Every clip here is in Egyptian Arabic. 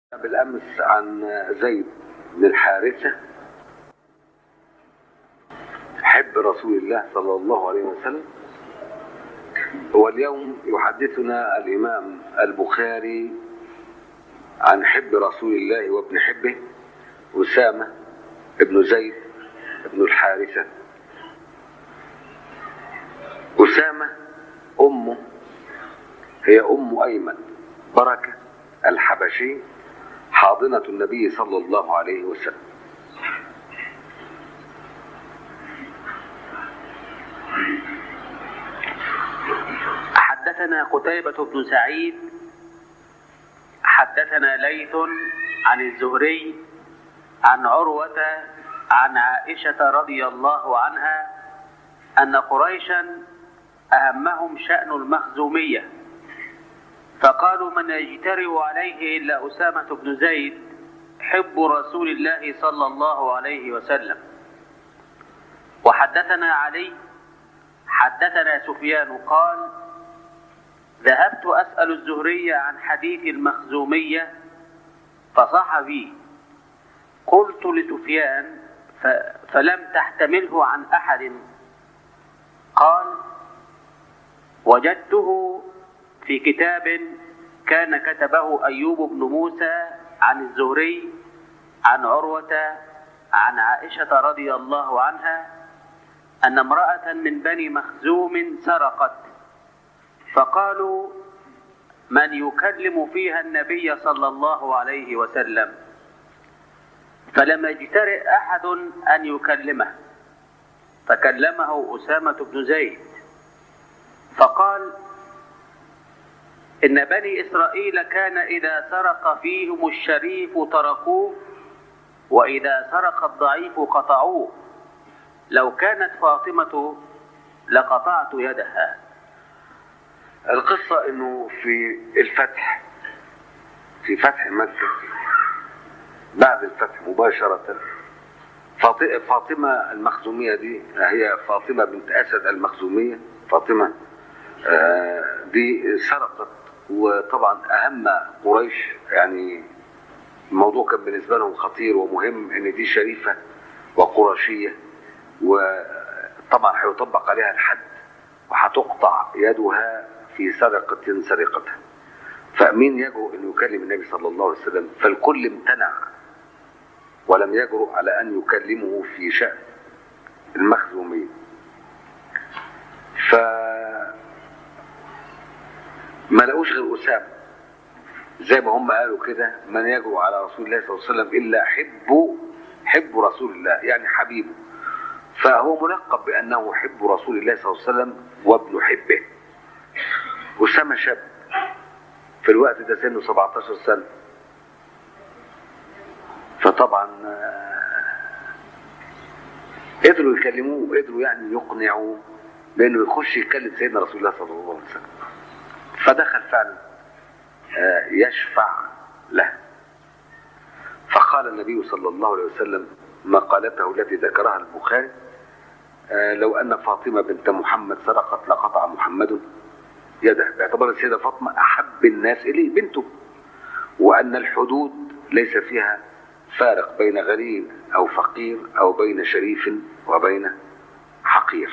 بالأمس عن زيد بن الحارثة حب رسول الله صلى الله عليه وسلم واليوم يحدثنا الإمام البخاري عن حب رسول الله وابن حبه أسامة ابن زيد بن الحارثة أسامة أمه هي أم أيمن بركة الحبشي حاضنة النبي صلى الله عليه وسلم حدثنا قتيبة بن سعيد حدثنا ليث عن الزهري عن عروة عن عائشة رضي الله عنها أن قريشا أهمهم شأن المخزومية فقالوا من يجترئ عليه إلا أسامة بن زيد حب رسول الله صلى الله عليه وسلم وحدثنا علي حدثنا سفيان قال ذهبت أسأل الزهري عن حديث المخزومية فصح بي قلت لسفيان ف- فلم تحتمله عن أحد قال وجدته في كتاب كان كتبه أيوب بن موسى عن الزهري عن عروة عن عائشة رضي الله عنها أن امرأة من بني مخزوم سرقت فقالوا من يكلم فيها النبي صلى الله عليه وسلم فلم يجترئ أحد أن يكلمه فكلمه أسامة بن زيد فقال إن بني إسرائيل كان إذا سرق فيهم الشريف تركوه وإذا سرق الضعيف قطعوه لو كانت فاطمة لقطعت يدها القصة انه في الفتح في فتح مكة بعد الفتح مباشرة فاط- فاطمة المخزومية دي هي فاطمة بنت أسد المخزومية فاطمة آه، دي سرقت وطبعا أهم قريش يعني الموضوع كان بالنسبة لهم خطير ومهم إن دي شريفة وقرشية وطبعا هيطبق عليها الحد وهتقطع يدها في سرقة سرقتها فمين يجرؤ أن يكلم النبي صلى الله عليه وسلم فالكل امتنع ولم يجرؤ على أن يكلمه في شأن المخزومية ف ما لقوش غير أسامة زي ما هم قالوا كده من يجرؤ على رسول الله صلى الله عليه وسلم إلا حب حب رسول الله يعني حبيبه فهو ملقب بأنه حب رسول الله صلى الله عليه وسلم وابن حبه أسامة شاب في الوقت ده سنه 17 سنة فطبعا آه، قدروا يكلموه قدروا يعني يقنعوه بانه يخش يكلم سيدنا رسول الله صلى الله عليه وسلم فدخل فعلا آه، يشفع له فقال النبي صلى الله عليه وسلم مقالته التي ذكرها البخاري آه، لو أن فاطمة بنت محمد سرقت لقطع محمد يده باعتبار السيدة فاطمة أحب الناس إليه بنته وأن الحدود ليس فيها فارق بين غني أو فقير أو بين شريف وبين حقير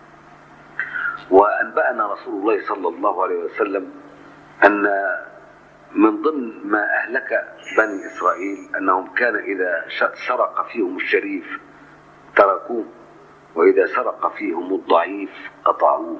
وأنبأنا رسول الله صلى الله عليه وسلم أن من ضمن ما أهلك بني إسرائيل أنهم كان إذا ش- سرق فيهم الشريف تركوه وإذا سرق فيهم الضعيف قطعوه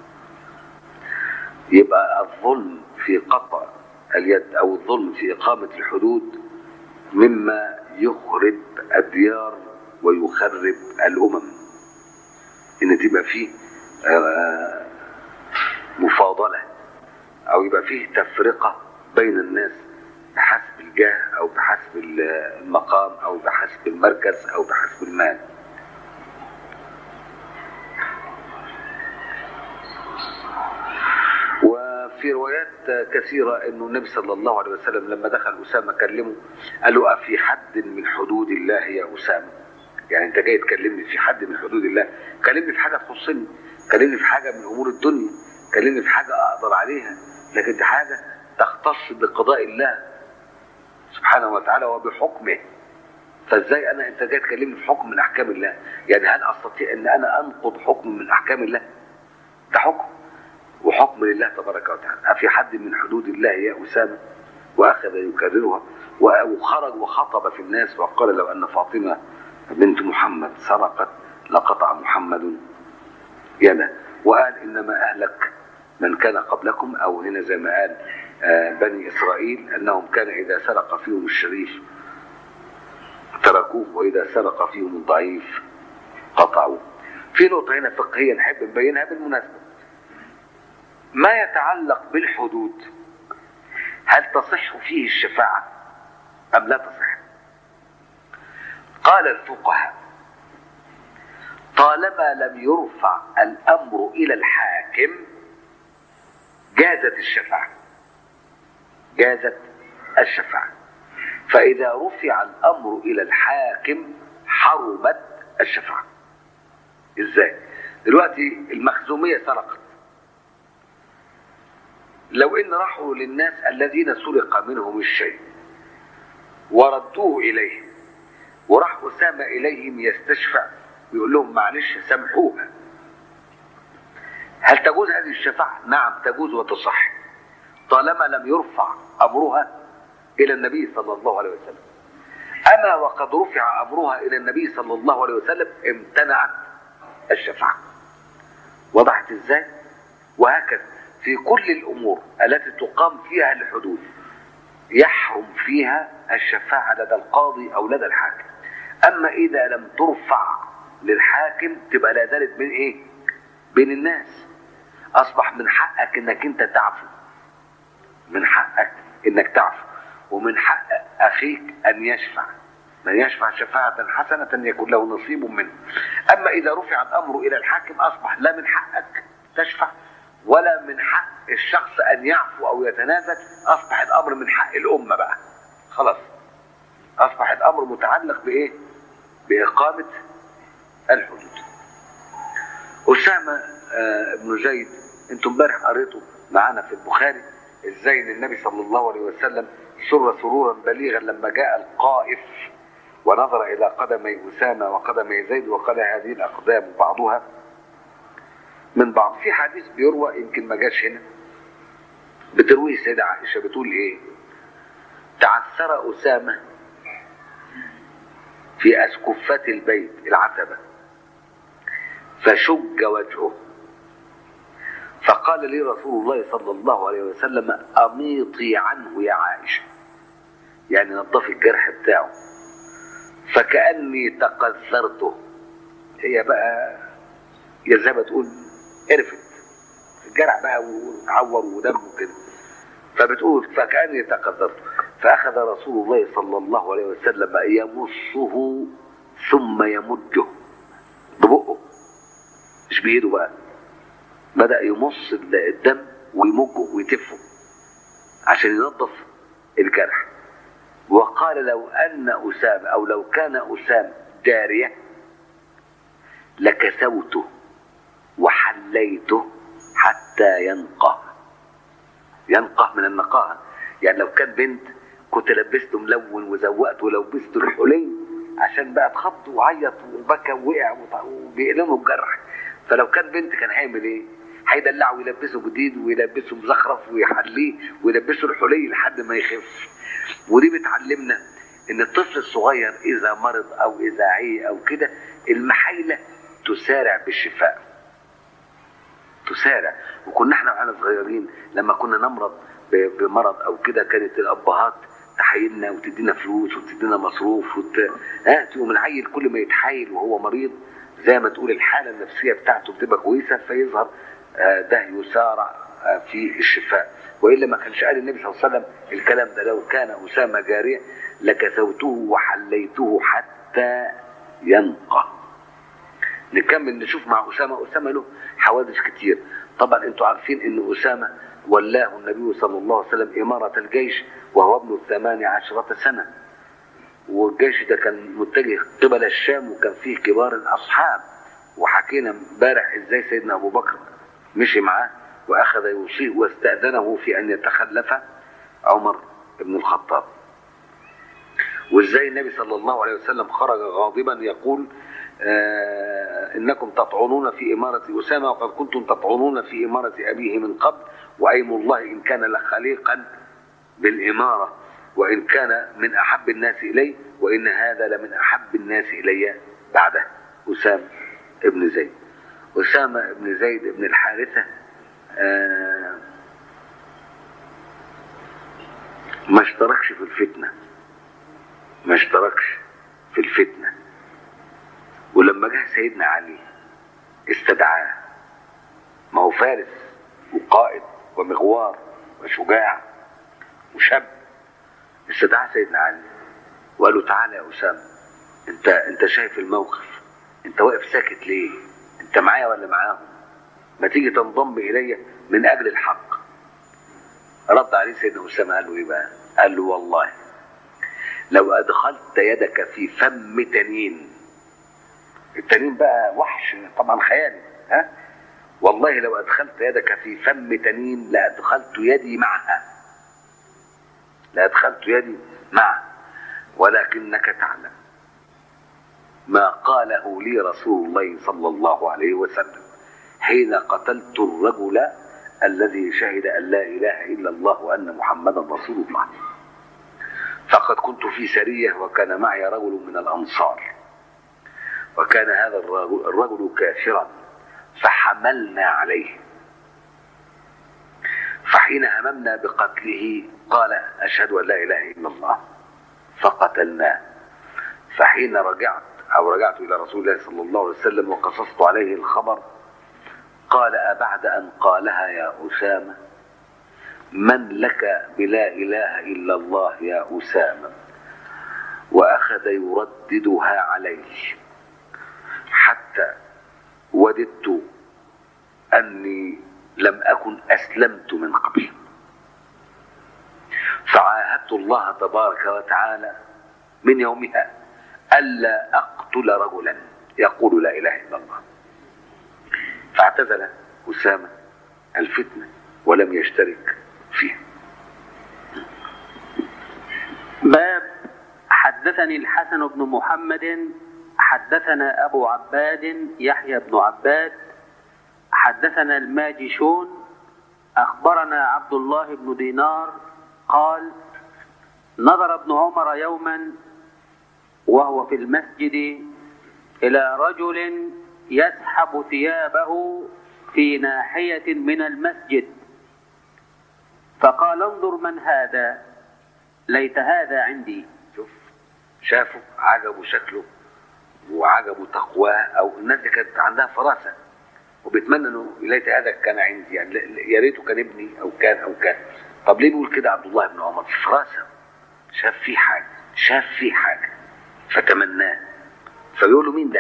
يبقى الظلم في قطع اليد أو الظلم في إقامة الحدود مما يخرب الديار ويخرب الأمم إن تبقى فيه آه، مفاضلة أو يبقى فيه تفرقة بين الناس بحسب الجاه أو بحسب المقام أو بحسب المركز أو بحسب المال وفي روايات كثيرة أنه النبي صلى الله عليه وسلم لما دخل أسامة كلمه قال له أفي حد من حدود الله يا أسامة يعني أنت جاي تكلمني في حد من حدود الله كلمني في حاجة تخصني كلمني في حاجة من أمور الدنيا كلمني في حاجة أقدر عليها لكن دي حاجة تختص بقضاء الله سبحانه وتعالى وبحكمه فازاي انا انت جاي تكلمني في حكم من احكام الله يعني هل استطيع ان انا انقض حكم من احكام الله ده حكم وحكم لله تبارك وتعالى أفي حد من حدود الله يا أسامة وأخذ يكررها وخرج وخطب في الناس وقال لو أن فاطمة بنت محمد سرقت لقطع محمد يده وقال إنما أهلك من كان قبلكم أو هنا زي ما قال آه، بني إسرائيل أنهم كان إذا سرق فيهم الشريف تركوه وإذا سرق فيهم الضعيف قطعوه في نقطة هنا فقهية نحب نبينها بالمناسبة ما يتعلق بالحدود هل تصح فيه الشفاعة أم لا تصح قال الفقهاء طالما لم يرفع الأمر إلى الحاكم جازت الشفاعة جازت الشفاعة فإذا رفع الأمر إلى الحاكم حرمت الشفاعة إزاي دلوقتي المخزومية سرقت لو ان راحوا للناس الذين سرق منهم الشيء وردوه اليه وراح اسامه اليهم يستشفع ويقول لهم معلش سامحوها هل تجوز هذه الشفاعه؟ نعم تجوز وتصح طالما لم يرفع امرها الى النبي صلى الله عليه وسلم اما وقد رفع امرها الى النبي صلى الله عليه وسلم امتنعت الشفاعه وضحت ازاي؟ وهكذا في كل الامور التي تقام فيها الحدود يحرم فيها الشفاعه لدى القاضي او لدى الحاكم اما اذا لم ترفع للحاكم تبقى لا زالت بين ايه بين الناس اصبح من حقك انك انت تعفو من حقك انك تعفو ومن حق اخيك ان يشفع من يشفع شفاعة حسنة يكون له نصيب منه أما إذا رفع الأمر إلى الحاكم أصبح لا من حقك تشفع ولا من حق الشخص ان يعفو او يتنازل اصبح الامر من حق الامه بقى خلاص اصبح الامر متعلق بايه باقامه الحدود اسامه آه بن زيد انتم امبارح قريتوا معانا في البخاري ازاي ان النبي صلى الله عليه وسلم سر سرورا بليغا لما جاء القائف ونظر الى قدمي اسامه وقدمي زيد وقال هذه الاقدام بعضها من بعض في حديث بيروى يمكن ما جاش هنا بترويه السيدة عائشة بتقول ايه تعثر أسامة في أسكفة البيت العتبة فشج وجهه فقال لي رسول الله صلى الله عليه وسلم أميطي عنه يا عائشة يعني نظفي الجرح بتاعه فكأني تقذرته هي بقى يا زي ما تقول قرفت الجرح بقى وعور ودم وكده فبتقول فكأني تقدرت فأخذ رسول الله صلى الله عليه وسلم يمصه ثم يمجه ببقه مش بإيده بقى بدأ يمص الدم ويمجه ويتفه عشان ينظف الجرح وقال لو أن أسامة أو لو كان أسامة جارية لكسوته وحليته حتى ينقى ينقى من النقاهة يعني لو كان بنت كنت لبسته ملون وزوقته ولبسته الحلي عشان بقى اتخض وعيط وبكى ووقع وبيألمه الجرح فلو كان بنت كان هيعمل ايه؟ هيدلعه ويلبسه جديد ويلبسه مزخرف ويحليه ويلبسه الحلي لحد ما يخف ودي بتعلمنا ان الطفل الصغير اذا مرض او اذا عي او كده المحايله تسارع بالشفاء تسارع وكنا احنا واحنا صغيرين لما كنا نمرض بمرض او كده كانت الابهات تحايلنا وتدينا فلوس وتدينا مصروف وت... ها تقوم العيل كل ما يتحايل وهو مريض زي ما تقول الحاله النفسيه بتاعته بتبقى كويسه فيظهر ده يسارع في الشفاء والا ما كانش قال النبي صلى الله عليه وسلم الكلام ده لو كان اسامه جاريه لكسوته وحليته حتى ينقى نكمل نشوف مع اسامه اسامه له حوادث كتير طبعا انتوا عارفين ان اسامه ولاه النبي صلى الله عليه وسلم اماره الجيش وهو ابن الثمان عشرة سنه والجيش ده كان متجه قبل الشام وكان فيه كبار الاصحاب وحكينا امبارح ازاي سيدنا ابو بكر مشي معاه واخذ يوصيه واستاذنه في ان يتخلف عمر بن الخطاب وازاي النبي صلى الله عليه وسلم خرج غاضبا يقول آه انكم تطعنون في اماره اسامه وقد كنتم تطعنون في اماره ابيه من قبل وايم الله ان كان لخليقا بالاماره وان كان من احب الناس الي وان هذا لمن احب الناس الي بعده اسامه ابن زيد اسامه ابن زيد ابن الحارثه آه ما اشتركش في الفتنه ما اشتركش في الفتنة ولما جه سيدنا علي استدعاه ما هو فارس وقائد ومغوار وشجاع وشاب استدعاه سيدنا علي وقال له تعالى يا أسامة انت انت شايف الموقف انت واقف ساكت ليه انت معايا ولا معاهم ما تيجي تنضم الي من اجل الحق رد عليه سيدنا أسامة قال له ايه بقى قال له والله لو أدخلت يدك في فم تنين التنين بقى وحش طبعا خيالي ها والله لو أدخلت يدك في فم تنين لأدخلت يدي معها لأدخلت يدي معه ولكنك تعلم ما قاله لي رسول الله صلى الله عليه وسلم حين قتلت الرجل الذي شهد أن لا إله إلا الله وأن محمدا رسول الله فقد كنت في سرية وكان معي رجل من الأنصار وكان هذا الرجل, الرجل كافرا فحملنا عليه فحين هممنا بقتله قال أشهد أن لا إله إلا الله فقتلناه فحين رجعت أو رجعت إلى رسول الله صلى الله عليه وسلم وقصصت عليه الخبر قال أبعد أن قالها يا أسامة من لك بلا إله إلا الله يا أسامة وأخذ يرددها عليه حتى وددت أني لم أكن أسلمت من قبل فعاهدت الله تبارك وتعالى من يومها ألا أقتل رجلا يقول لا إله إلا الله فاعتزل أسامة الفتنة ولم يشترك فيها باب حدثني الحسن بن محمد حدثنا أبو عباد يحيى بن عباد حدثنا الماجشون أخبرنا عبد الله بن دينار قال نظر ابن عمر يوما وهو في المسجد إلى رجل يسحب ثيابه في ناحية من المسجد فقال انظر من هذا ليت هذا عندي شوف شافه عجبه شكله وعجبه تقواه او الناس دي كانت عندها فراسه وبيتمنى انه ليت هذا كان عندي يعني يا ريته كان ابني او كان او كان طب ليه بيقول كده عبد الله بن عمر في فراسه شاف فيه حاجه شاف فيه حاجه فتمناه فبيقول له مين ده؟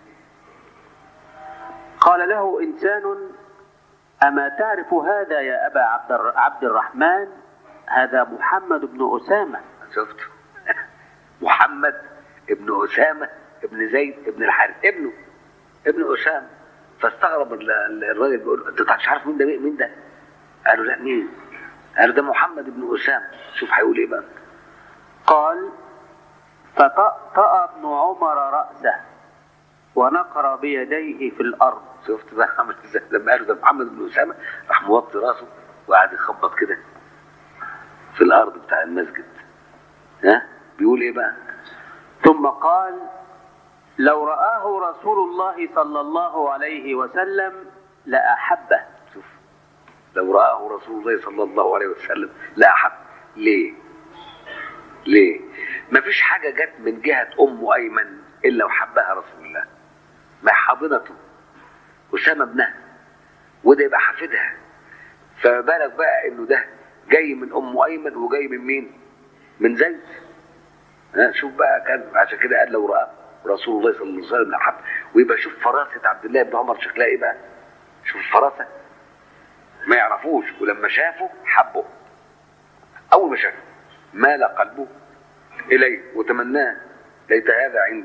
قال له إنسان أما تعرف هذا يا أبا عبد الر- عبد الرحمن هذا محمد بن أسامة شفت محمد ابن أسامة ابن زيد ابن الحارث ابنه ابن أسامة فاستغرب ال- ال- الراجل بيقول له، انت مش عارف مين ده مين ده؟ قالوا لا مين؟ قالوا ده محمد بن أسامة شوف هيقول ايه بقى قال فطأطأ ابن عمر رأسه ونقر بيديه في الأرض شفت بقى عمل ازاي لما قالوا ده محمد بن أسامة راح موطي راسه وقعد يخبط كده في الأرض بتاع المسجد ها بيقول ايه بقى؟ ثم قال لو رآه رسول الله صلى الله عليه وسلم لأحبه شوف لو رآه رسول الله صلى الله عليه وسلم لا أحب ليه؟ ليه؟ ما فيش حاجة جت من جهة أم أيمن إلا وحبها رسول الله ما حاضنته أسامة ابنها وده يبقى حفيدها فما بالك بقى إنه ده جاي من أم أيمن وجاي من مين؟ من زيد ها شوف بقى كان عشان كده قال لو رأى رسول الله صلى الله عليه وسلم لحب ويبقى شوف فراسة عبد الله بن عمر شكلها إيه بقى؟ شوف الفراسة ما يعرفوش ولما شافوا حبوا اول ما شافوا مال قلبه اليه وتمناه ليت هذا عندي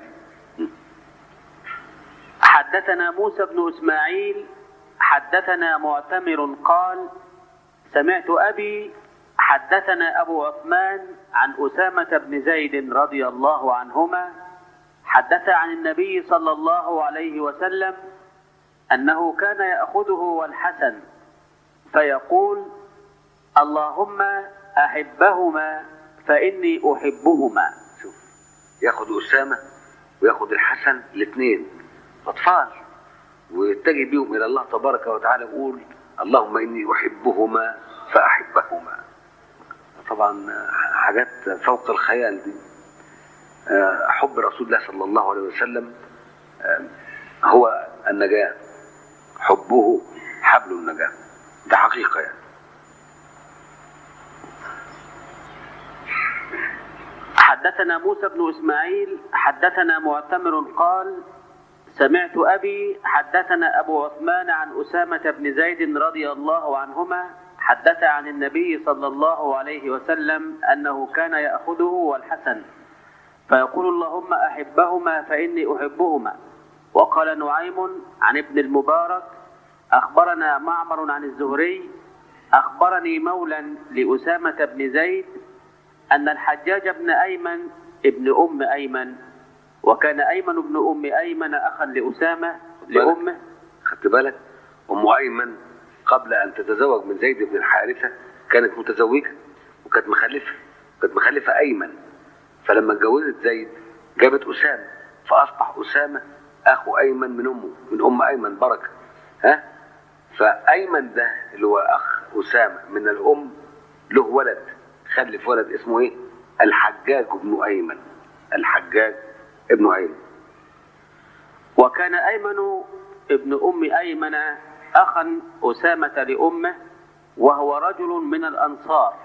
حدثنا موسى بن إسماعيل حدثنا معتمر قال سمعت أبي حدثنا أبو عثمان عن أسامة بن زيد رضي الله عنهما حدث عن النبي صلى الله عليه وسلم أنه كان يأخذه والحسن فيقول اللهم أحبهما فإني أحبهما شوف ياخد أسامة وياخد الحسن الاثنين أطفال ويتجه بيهم إلى الله تبارك وتعالى يقول اللهم إني أحبهما فأحبهما طبعا حاجات فوق الخيال دي آه، حب رسول الله صلى الله عليه وسلم آه، هو النجاة حبه حبل النجاة ده حقيقة يعني حدثنا موسى بن إسماعيل حدثنا معتمر قال سمعت أبي حدثنا أبو عثمان عن أسامة بن زيد رضي الله عنهما حدث عن النبي صلى الله عليه وسلم أنه كان يأخذه والحسن فيقول اللهم أحبهما فإني أحبهما وقال نعيم عن ابن المبارك أخبرنا معمر عن الزهري أخبرني مولى لأسامة بن زيد أن الحجاج بن أيمن ابن أم أيمن وكان أيمن بن أم أيمن أخا لأسامة لأمه خدت بالك ام ايمن قبل ان تتزوج من زيد بن الحارثه كانت متزوجه وكانت مخلفه كانت مخلفه ايمن فلما اتجوزت زيد جابت اسامه فاصبح اسامه اخو ايمن من امه من ام ايمن بركه ها فايمن ده اللي هو اخ اسامه من الام له ولد خلف ولد اسمه ايه الحجاج بن ايمن الحجاج ابن ايمن وكان أيمن ابن أم أيمن أخا أسامة لأمه وهو رجل من الأنصار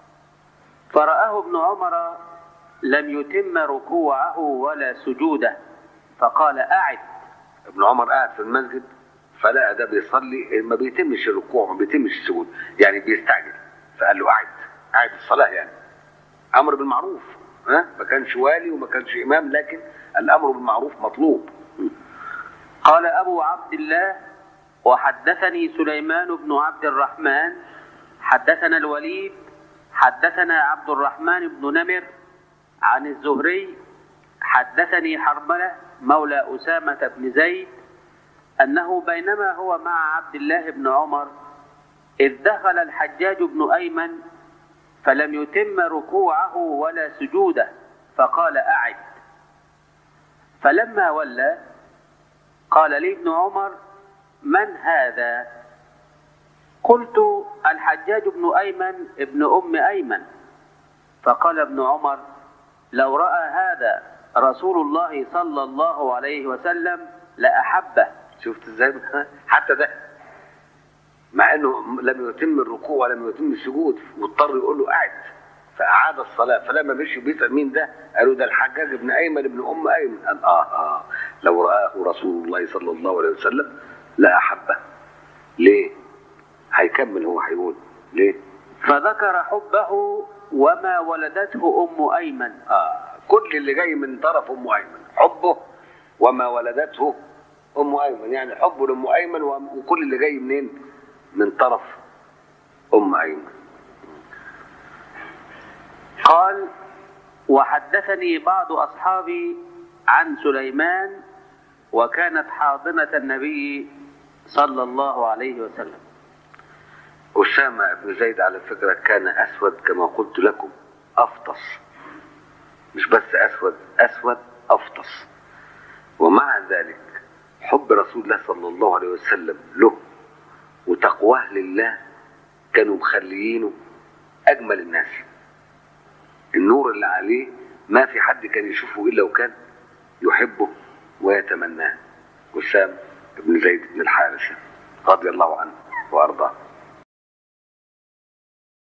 فرآه ابن عمر لم يتم ركوعه ولا سجوده فقال أعد ابن عمر قاعد في المسجد فلقى ده بيصلي ما بيتمش الركوع ما بيتمش السجود يعني بيستعجل فقال له قاعد قاعد الصلاه يعني امر بالمعروف ها ما كانش والي وما كانش امام لكن الامر بالمعروف مطلوب قال أبو عبد الله وحدثني سليمان بن عبد الرحمن حدثنا الوليد حدثنا عبد الرحمن بن نمر عن الزهري حدثني حرملة مولى أسامة بن زيد أنه بينما هو مع عبد الله بن عمر إذ دخل الحجاج بن أيمن فلم يتم ركوعه ولا سجوده فقال أعد فلما ولى قال لي ابن عمر من هذا قلت الحجاج بن أيمن ابن أم أيمن فقال ابن عمر لو رأى هذا رسول الله صلى الله عليه وسلم لأحبه شفت ازاي حتى ده مع انه لم يتم الركوع ولم يتم السجود واضطر يقول له قاعد فاعاد الصلاه فلما مشي بيسال مين ده؟ قالوا ده الحجاج بن ايمن بن ام ايمن قال اه اه لو راه رسول الله صلى الله عليه وسلم لاحبه ليه؟ هيكمل هو هيقول ليه؟ فذكر حبه وما ولدته أم أيمن آه كل اللي جاي من طرف ام ايمن حبه وما ولدته ام ايمن يعني حبه لام ايمن وكل اللي جاي منين؟ من طرف ام ايمن قال وحدثني بعض أصحابي عن سليمان وكانت حاضنة النبي صلى الله عليه وسلم أسامة بن زيد على فكرة كان أسود كما قلت لكم أفطس مش بس أسود أسود أفطس ومع ذلك حب رسول الله صلى الله عليه وسلم له وتقواه لله كانوا مخليينه أجمل الناس النور اللي عليه ما في حد كان يشوفه إلا وكان يحبه ويتمناه وسام بن زيد بن الحارثة رضي الله عنه وأرضاه